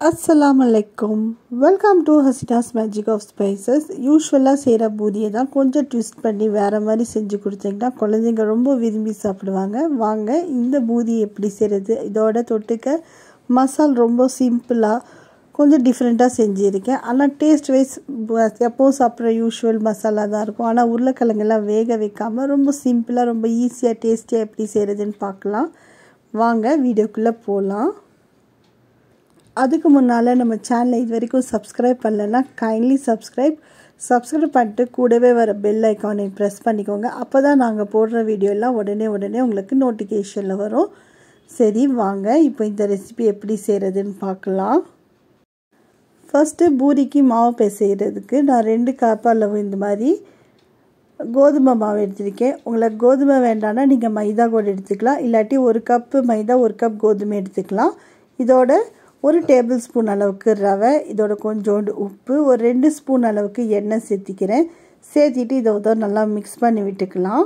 அஸ்ஸலாமு அலைக்கும் welcome to ஹசிடாஸ் மேஜிக் ஆஃப் ஸ்பைசஸ் யூஸ்வலாக செய்கிற பூரியை தான் கொஞ்சம் ட்விஸ்ட் பண்ணி வேறு மாதிரி செஞ்சு கொடுத்தீங்கன்னா குழந்தைங்க ரொம்ப விரும்பி சாப்பிடுவாங்க வாங்க இந்த பூரி எப்படி செய்கிறது இதோட தொட்டுக்க மசால் ரொம்ப சிம்பிளாக கொஞ்சம் டிஃப்ரெண்ட்டாக செஞ்சுருக்கேன் ஆனால் டேஸ்ட் வைஸ் எப்போவும் சாப்பிட்ற யூஸ்வல் மசாலா தான் இருக்கும் ஆனால் உருளைக்கிழங்கெல்லாம் வேக வைக்காமல் ரொம்ப சிம்பிளாக ரொம்ப ஈஸியாக டேஸ்டியாக எப்படி செய்கிறதுன்னு பார்க்கலாம் வாங்க வீடியோக்குள்ளே போகலாம் அதுக்கு முன்னால் நம்ம சேனலை இது வரைக்கும் சப்ஸ்கிரைப் பண்ணலைன்னா கைண்ட்லி சப்ஸ்கிரைப் சப்ஸ்கிரைப் பண்ணிட்டு கூடவே வர பெல் ஐக்கானை ப்ரெஸ் பண்ணிக்கோங்க அப்போ தான் நாங்கள் போடுற வீடியோலாம் உடனே உடனே உங்களுக்கு நோட்டிஃபிகேஷனில் வரும் சரி வாங்க இப்போ இந்த ரெசிபி எப்படி செய்கிறதுன்னு பார்க்கலாம் ஃபஸ்ட்டு பூரிக்கு மாவு பிசைகிறதுக்கு நான் ரெண்டு கப் அளவு இந்த மாதிரி கோதுமை மாவு எடுத்திருக்கேன் உங்களுக்கு கோதுமை வேண்டாம்னா நீங்கள் மைதா கூட எடுத்துக்கலாம் இல்லாட்டி ஒரு கப்பு மைதா ஒரு கப் கோதுமை எடுத்துக்கலாம் இதோட ஒரு டேபிள் ஸ்பூன் அளவுக்கு ரவை இதோட கொஞ்சோண்டு உப்பு ஒரு ரெண்டு ஸ்பூன் அளவுக்கு எண்ணெய் சேர்த்திக்கிறேன் சேர்த்திட்டு இதை உதவ நல்லா மிக்ஸ் பண்ணி விட்டுக்கலாம்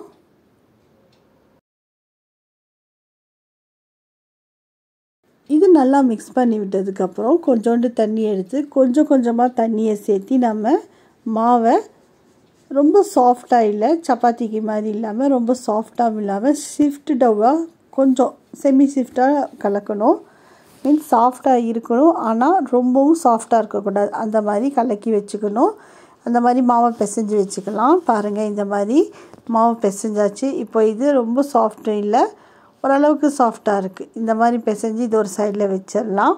இது நல்லா மிக்ஸ் பண்ணி விட்டதுக்கப்புறம் கொஞ்சோண்டு தண்ணி எடுத்து கொஞ்சம் கொஞ்சமாக தண்ணியை சேர்த்தி நம்ம மாவை ரொம்ப சாஃப்டாக இல்லை சப்பாத்திக்கு மாதிரி இல்லாமல் ரொம்ப சாஃப்டாகவும் இல்லாமல் ஷிஃப்ட் டவ்வாக கொஞ்சம் செமி ஷிஃப்டாக கலக்கணும் மீன்ஸ் சாஃப்டாக இருக்கணும் ஆனால் ரொம்பவும் சாஃப்டாக இருக்கக்கூடாது அந்த மாதிரி கலக்கி வச்சுக்கணும் அந்த மாதிரி மாவை பிசைஞ்சு வச்சுக்கலாம் பாருங்கள் இந்த மாதிரி மாவை பிசைஞ்சாச்சு இப்போ இது ரொம்ப சாஃப்ட் இல்லை ஓரளவுக்கு சாஃப்டாக இருக்குது இந்த மாதிரி பிசைஞ்சு இது ஒரு சைடில் வச்சிடலாம்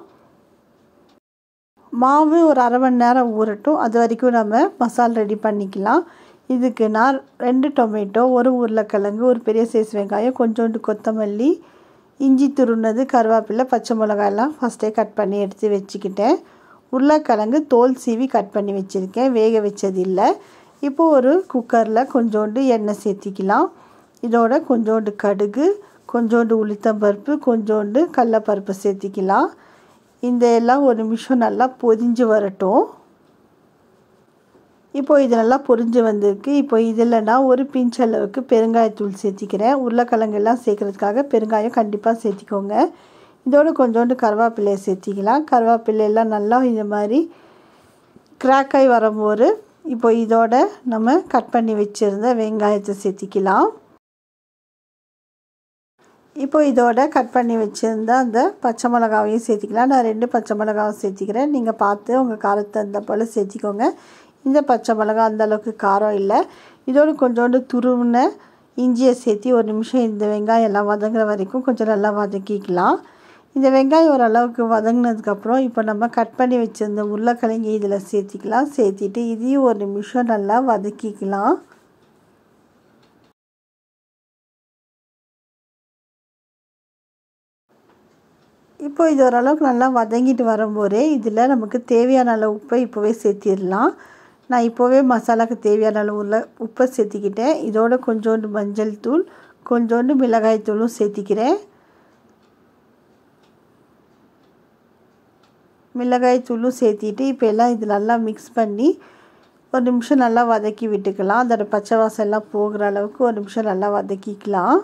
மாவு ஒரு அரை மணி நேரம் ஊறட்டும் அது வரைக்கும் நம்ம மசால் ரெடி பண்ணிக்கலாம் இதுக்கு நான் ரெண்டு டொமேட்டோ ஒரு உருளைக்கிழங்கு ஒரு பெரிய சைஸ் வெங்காயம் கொஞ்சோண்டு கொத்தமல்லி இஞ்சி துருனது கருவேப்பிலை பச்சை மிளகாயெல்லாம் ஃபஸ்ட்டே கட் பண்ணி எடுத்து வச்சுக்கிட்டேன் உருளைக்கிழங்கு தோல் சீவி கட் பண்ணி வச்சுருக்கேன் வேக வச்சது இல்லை இப்போது ஒரு குக்கரில் கொஞ்சோண்டு எண்ணெய் சேர்த்திக்கலாம் இதோட கொஞ்சோண்டு கடுகு கொஞ்சோண்டு உளுத்தம்பருப்பு கொஞ்சோண்டு கடலப்பருப்பு சேர்த்திக்கலாம் இந்த எல்லாம் ஒரு நிமிஷம் நல்லா பொதிஞ்சு வரட்டும் இப்போ இது நல்லா பொரிஞ்சு வந்திருக்கு இப்போ இதில் நான் ஒரு பிஞ்ச் அளவுக்கு பெருங்காயத்தூள் சேர்த்திக்கிறேன் உருளைக்கிழங்கெல்லாம் சேர்க்குறதுக்காக பெருங்காயம் கண்டிப்பாக சேர்த்திக்கோங்க இதோடு கொஞ்சோண்டு கருவேப்பிலையை சேர்த்திக்கலாம் கருவேப்பிலையெல்லாம் நல்லா இந்த மாதிரி கிராக்காய் வரும்போது இப்போ இதோட நம்ம கட் பண்ணி வச்சுருந்த வெங்காயத்தை சேர்த்திக்கலாம் இப்போ இதோட கட் பண்ணி வச்சுருந்த அந்த பச்சை மிளகாவையும் சேர்த்திக்கலாம் நான் ரெண்டு பச்சை மிளகாவை சேர்த்திக்கிறேன் நீங்கள் பார்த்து உங்கள் காரத்தை தகுந்த போல் சேர்த்திக்கோங்க இந்த பச்சை மிளகா அந்தளவுக்கு காரம் இல்லை இதோடு கொஞ்சோண்டு துருவின இஞ்சியை சேர்த்தி ஒரு நிமிஷம் இந்த வெங்காயம் எல்லாம் வதங்குற வரைக்கும் கொஞ்சம் நல்லா வதக்கிக்கலாம் இந்த வெங்காயம் ஓரளவுக்கு வதங்கினதுக்கப்புறம் இப்போ நம்ம கட் பண்ணி வச்சுருந்த உருளைக்கிழங்கு இதில் சேர்த்திக்கலாம் சேர்த்திட்டு இதையும் ஒரு நிமிஷம் நல்லா வதக்கிக்கலாம் இப்போ இது ஓரளவுக்கு நல்லா வதங்கிட்டு வரும்போதே இதில் நமக்கு தேவையான அளவு உப்பை இப்போவே சேர்த்திடலாம் நான் இப்போவே மசாலாவுக்கு தேவையான அளவு உள்ள உப்பை சேர்த்திக்கிட்டேன் இதோட கொஞ்சோண்டு மஞ்சள் தூள் கொஞ்சோண்டு மிளகாய் தூளும் சேர்த்திக்கிறேன் மிளகாய் தூளும் சேர்த்திட்டு இப்போ எல்லாம் இது நல்லா மிக்ஸ் பண்ணி ஒரு நிமிஷம் நல்லா வதக்கி விட்டுக்கலாம் அதோட பச்சை வாசம் எல்லாம் போகிற அளவுக்கு ஒரு நிமிஷம் நல்லா வதக்கிக்கலாம்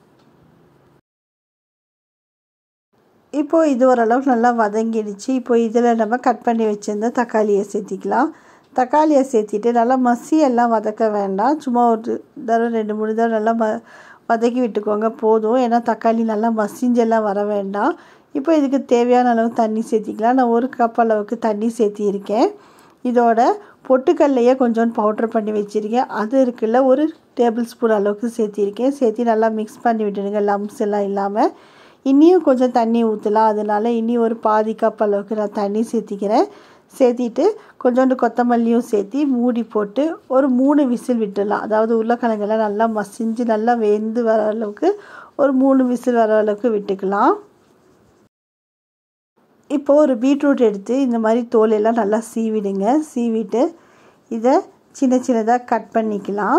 இப்போது இது ஓரளவுக்கு நல்லா வதங்கிடுச்சு இப்போ இதில் நம்ம கட் பண்ணி வச்சுருந்த தக்காளியை சேர்த்திக்கலாம் தக்காளியை சேர்த்திட்டு நல்லா மசி எல்லாம் வதக்க வேண்டாம் சும்மா ஒரு தடவை ரெண்டு மூணு தடவை நல்லா ம வதக்கி விட்டுக்கோங்க போதும் ஏன்னா தக்காளி நல்லா மசிஞ்செல்லாம் வர வேண்டாம் இப்போ இதுக்கு தேவையான அளவு தண்ணி சேர்த்திக்கலாம் நான் ஒரு கப் அளவுக்கு தண்ணி சேர்த்திருக்கேன் இதோட பொட்டுக்கல்லையே கொஞ்சோண்டு பவுட்ரு பண்ணி வச்சுருக்கேன் அது இருக்குல்ல ஒரு டேபிள் ஸ்பூன் அளவுக்கு சேர்த்திருக்கேன் சேர்த்தி நல்லா மிக்ஸ் பண்ணி விட்டுடுங்க லம்ஸ் எல்லாம் இல்லாமல் இன்னியும் கொஞ்சம் தண்ணி ஊற்றலாம் அதனால் இன்னி ஒரு பாதி கப் அளவுக்கு நான் தண்ணி சேர்த்திக்கிறேன் சேர்த்திட்டு கொஞ்சோண்டு கொத்தமல்லியும் சேர்த்தி மூடி போட்டு ஒரு மூணு விசில் விட்டுடலாம் அதாவது உருளைக்கிழங்கெல்லாம் நல்லா மசிஞ்சு நல்லா வெந்து வர அளவுக்கு ஒரு மூணு விசில் வர அளவுக்கு விட்டுக்கலாம் இப்போது ஒரு பீட்ரூட் எடுத்து இந்த மாதிரி தோலெல்லாம் நல்லா சீவிடுங்க சீவிட்டு இதை சின்ன சின்னதாக கட் பண்ணிக்கலாம்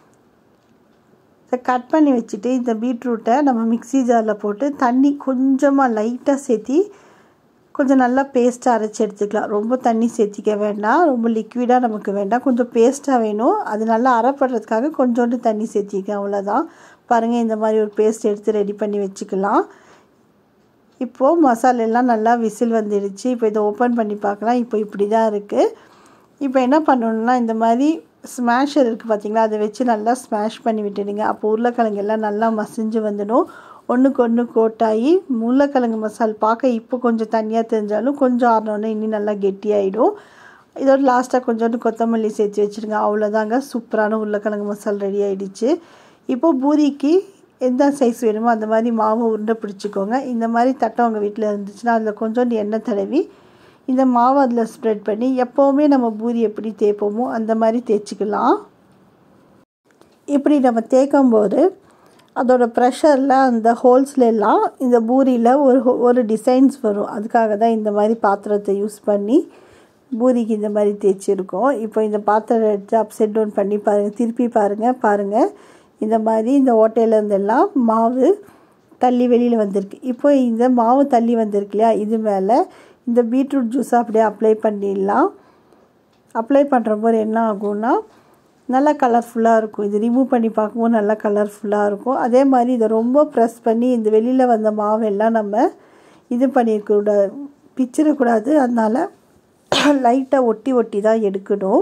இதை கட் பண்ணி வச்சுட்டு இந்த பீட்ரூட்டை நம்ம மிக்சி ஜாரில் போட்டு தண்ணி கொஞ்சமாக லைட்டாக சேர்த்தி கொஞ்சம் நல்லா பேஸ்ட்டாக அரைச்சி எடுத்துக்கலாம் ரொம்ப தண்ணி சேர்த்திக்க வேண்டாம் ரொம்ப லிக்விடாக நமக்கு வேண்டாம் கொஞ்சம் பேஸ்ட்டாக வேணும் அது நல்லா அரைப்படுறதுக்காக கொஞ்சோண்டு தண்ணி சேர்த்திக்க அவ்வளோதான் பாருங்கள் இந்த மாதிரி ஒரு பேஸ்ட் எடுத்து ரெடி பண்ணி வச்சுக்கலாம் இப்போது மசாலா எல்லாம் நல்லா விசில் வந்துடுச்சு இப்போ இதை ஓப்பன் பண்ணி பார்க்கலாம் இப்போ இப்படி தான் இருக்குது இப்போ என்ன பண்ணணும்னா இந்த மாதிரி ஸ்மாஷர் இருக்குது பார்த்தீங்களா அதை வச்சு நல்லா ஸ்மாஷ் பண்ணி விட்டுடுங்க அப்போ உருளைக்கிழங்கு எல்லாம் நல்லா மசிஞ்சு வந்துடும் ஒன்றுக்கு ஒன்று கோட்டாகி உருளைக்கிழங்கு மசால் பார்க்க இப்போ கொஞ்சம் தனியாக தெரிஞ்சாலும் கொஞ்சம் ஆறினோடனே இன்னும் நல்லா கெட்டியாயிடும் இதோட லாஸ்ட்டாக கொஞ்சோண்டு கொத்தமல்லி சேர்த்து வச்சுருங்க அவ்வளோதாங்க சூப்பரான உருளைக்கிழங்கு மசால் ரெடி ஆகிடுச்சு இப்போது பூரிக்கு எந்த சைஸ் வேணுமோ அந்த மாதிரி மாவு உருண்டை பிடிச்சிக்கோங்க இந்த மாதிரி தட்டை உங்கள் வீட்டில் இருந்துச்சுன்னா அதில் கொஞ்சோண்டு எண்ணெய் தடவி இந்த மாவு அதில் ஸ்ப்ரெட் பண்ணி எப்போவுமே நம்ம பூரி எப்படி தேய்ப்போமோ அந்த மாதிரி தேய்ச்சிக்கலாம் இப்படி நம்ம தேய்க்கும் போது அதோட ப்ரெஷரில் அந்த ஹோல்ஸ்லாம் இந்த பூரியில் ஒரு ஒரு டிசைன்ஸ் வரும் அதுக்காக தான் இந்த மாதிரி பாத்திரத்தை யூஸ் பண்ணி பூரிக்கு இந்த மாதிரி தேய்ச்சிருக்கோம் இப்போ இந்த பாத்திரம் எடுத்து அப்செட் டவுன் பண்ணி பாருங்கள் திருப்பி பாருங்கள் பாருங்கள் இந்த மாதிரி இந்த ஓட்டையிலேருந்தெல்லாம் மாவு தள்ளி வெளியில் வந்திருக்கு இப்போ இந்த மாவு தள்ளி வந்திருக்கு இல்லையா இது மேலே இந்த பீட்ரூட் ஜூஸை அப்படியே அப்ளை பண்ணிடலாம் அப்ளை பண்ணுற போது என்ன ஆகும்னா நல்லா கலர்ஃபுல்லாக இருக்கும் இது ரிமூவ் பண்ணி பார்க்கும்போது நல்லா கலர்ஃபுல்லாக இருக்கும் அதே மாதிரி இதை ரொம்ப ப்ரெஸ் பண்ணி இந்த வெளியில் வந்த மாவெல்லாம் நம்ம இது பண்ணியிருக்கூடாது பிச்சிடக்கூடாது அதனால் லைட்டாக ஒட்டி ஒட்டி தான் எடுக்கணும்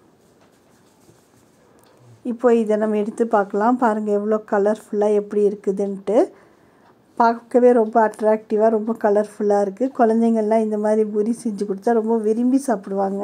இப்போ இதை நம்ம எடுத்து பார்க்கலாம் பாருங்கள் எவ்வளோ கலர்ஃபுல்லாக எப்படி இருக்குதுன்ட்டு பார்க்கவே ரொம்ப அட்ராக்டிவாக ரொம்ப கலர்ஃபுல்லாக இருக்குது குழந்தைங்கள்லாம் இந்த மாதிரி பூரி செஞ்சு கொடுத்தா ரொம்ப விரும்பி சாப்பிடுவாங்க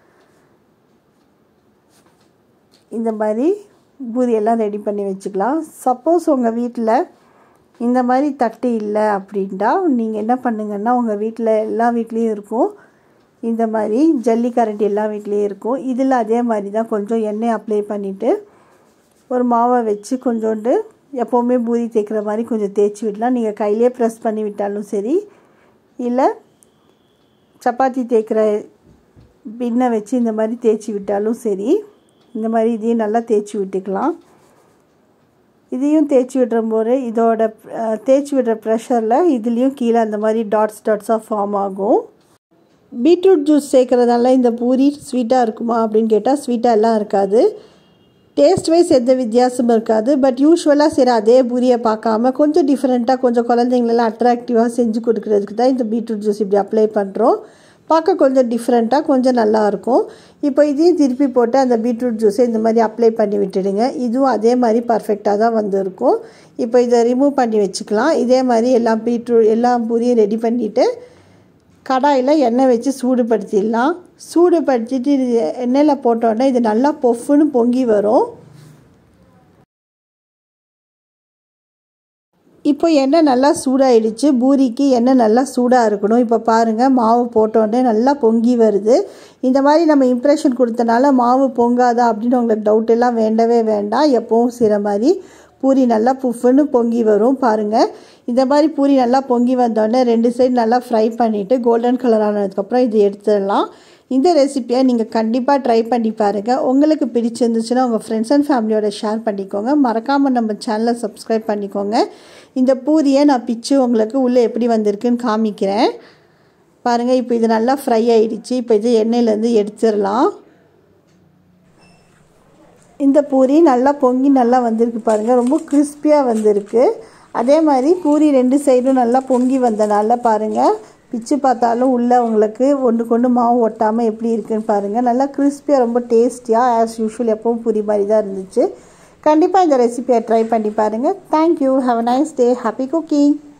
இந்த மாதிரி பூரியெல்லாம் ரெடி பண்ணி வச்சுக்கலாம் சப்போஸ் உங்கள் வீட்டில் இந்த மாதிரி தட்டு இல்லை அப்படின்ட்டா நீங்கள் என்ன பண்ணுங்கன்னா உங்கள் வீட்டில் எல்லா வீட்லேயும் இருக்கும் இந்த மாதிரி ஜல்லி கரண்டி எல்லா வீட்லேயும் இருக்கும் இதில் அதே மாதிரி தான் கொஞ்சம் எண்ணெய் அப்ளை பண்ணிவிட்டு ஒரு மாவை வச்சு கொஞ்சோண்டு எப்போவுமே பூரி தேய்க்கிற மாதிரி கொஞ்சம் தேய்ச்சி விடலாம் நீங்கள் கையிலே ப்ரெஸ் பண்ணி விட்டாலும் சரி இல்லை சப்பாத்தி தேய்க்கிற பின்னை வச்சு இந்த மாதிரி தேய்ச்சி விட்டாலும் சரி இந்த மாதிரி இதையும் நல்லா தேய்ச்சி விட்டுக்கலாம் இதையும் தேய்ச்சி விடுற போது இதோட தேய்ச்சி விடுற ப்ரெஷரில் இதுலேயும் கீழே அந்த மாதிரி டாட்ஸ் டாட்ஸாக ஃபார்ம் ஆகும் பீட்ரூட் ஜூஸ் சேர்க்குறதால இந்த பூரி ஸ்வீட்டாக இருக்குமா அப்படின்னு கேட்டால் ஸ்வீட்டாக எல்லாம் இருக்காது டேஸ்ட் வைஸ் எந்த வித்தியாசமும் இருக்காது பட் யூஸ்வலாக சரி அதே பூரியை பார்க்காம கொஞ்சம் டிஃப்ரெண்ட்டாக கொஞ்சம் குழந்தைங்களெல்லாம் அட்ராக்டிவாக செஞ்சு கொடுக்குறதுக்கு தான் இந்த பீட்ரூட் ஜூஸ் இப்படி அப்ளை பண்ணுறோம் பார்க்க கொஞ்சம் டிஃப்ரெண்ட்டாக கொஞ்சம் நல்லாயிருக்கும் இப்போ இதையும் திருப்பி போட்டு அந்த பீட்ரூட் ஜூஸை இந்த மாதிரி அப்ளை பண்ணி விட்டுடுங்க இதுவும் அதே மாதிரி பர்ஃபெக்டாக தான் வந்திருக்கும் இப்போ இதை ரிமூவ் பண்ணி வச்சுக்கலாம் இதே மாதிரி எல்லாம் பீட்ரூட் எல்லா பூரியும் ரெடி பண்ணிவிட்டு கடாயில் எண்ணெய் வச்சு சூடுபடுத்திடலாம் சூடுபடுத்திட்டு இது எண்ணெயில் போட்டோன்னே இது நல்லா பொஃப்னு பொங்கி வரும் இப்போ எண்ணெய் நல்லா சூடாயிடுச்சு பூரிக்கு எண்ணெய் நல்லா சூடாக இருக்கணும் இப்போ பாருங்கள் மாவு போட்டோடனே நல்லா பொங்கி வருது இந்த மாதிரி நம்ம இம்ப்ரெஷன் கொடுத்தனால மாவு பொங்காதா அப்படின்னு உங்களுக்கு டவுட் எல்லாம் வேண்டவே வேண்டாம் எப்பவும் சிற மாதிரி பூரி நல்லா புஃப்னு பொங்கி வரும் பாருங்கள் இந்த மாதிரி பூரி நல்லா பொங்கி வந்தோடனே ரெண்டு சைடு நல்லா ஃப்ரை பண்ணிவிட்டு கோல்டன் கலர் ஆனதுக்கப்புறம் இது எடுத்துடலாம் இந்த ரெசிப்பியை நீங்கள் கண்டிப்பாக ட்ரை பண்ணி பாருங்கள் உங்களுக்கு பிடிச்சிருந்துச்சுன்னா உங்கள் ஃப்ரெண்ட்ஸ் அண்ட் ஃபேமிலியோட ஷேர் பண்ணிக்கோங்க மறக்காமல் நம்ம சேனலை சப்ஸ்கிரைப் பண்ணிக்கோங்க இந்த பூரியை நான் பிச்சு உங்களுக்கு உள்ளே எப்படி வந்திருக்குன்னு காமிக்கிறேன் பாருங்கள் இப்போ இது நல்லா ஃப்ரை ஆகிடுச்சு இப்போ இது எண்ணெயிலேருந்து எடுத்துடலாம் இந்த பூரி நல்லா பொங்கி நல்லா வந்திருக்கு பாருங்கள் ரொம்ப கிறிஸ்பியாக வந்திருக்கு அதே மாதிரி பூரி ரெண்டு சைடும் நல்லா பொங்கி வந்தனால பாருங்கள் பிச்சு பார்த்தாலும் உள்ளே உங்களுக்கு ஒன்றுக்கு ஒன்று மாவு ஒட்டாமல் எப்படி இருக்குன்னு பாருங்கள் நல்லா கிறிஸ்பியாக ரொம்ப டேஸ்டியாக ஆஸ் யூஷுவல் எப்பவும் பூரி மாதிரி தான் இருந்துச்சு கண்டிப்பாக இந்த ரெசிபியை ட்ரை பண்ணி பாருங்கள் thank you have a nice day happy cooking